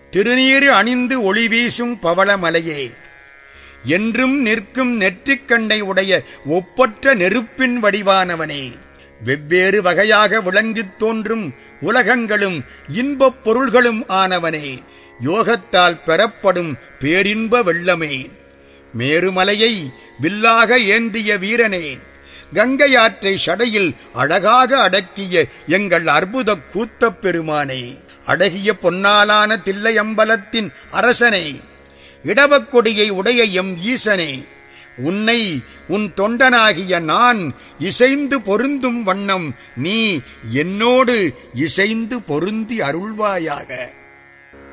திருநீறு அணிந்து ஒளி வீசும் பவளமலையே என்றும் நிற்கும் நெற்றிக்கண்ணை உடைய ஒப்பற்ற நெருப்பின் வடிவானவனே வெவ்வேறு வகையாக விளங்கித் தோன்றும் உலகங்களும் இன்பப் பொருள்களும் ஆனவனே யோகத்தால் பெறப்படும் பேரின்ப வெள்ளமே மேருமலையை வில்லாக ஏந்திய வீரனே கங்கை ஆற்றை சடையில் அழகாக அடக்கிய எங்கள் அற்புத கூத்தப் பெருமானே அடகிய பொன்னாலான தில்லையம்பலத்தின் அரசனே இடவக்கொடியை உடைய எம் ஈசனே உன்னை உன் தொண்டனாகிய நான் இசைந்து பொருந்தும் வண்ணம் நீ என்னோடு இசைந்து பொருந்தி அருள்வாயாக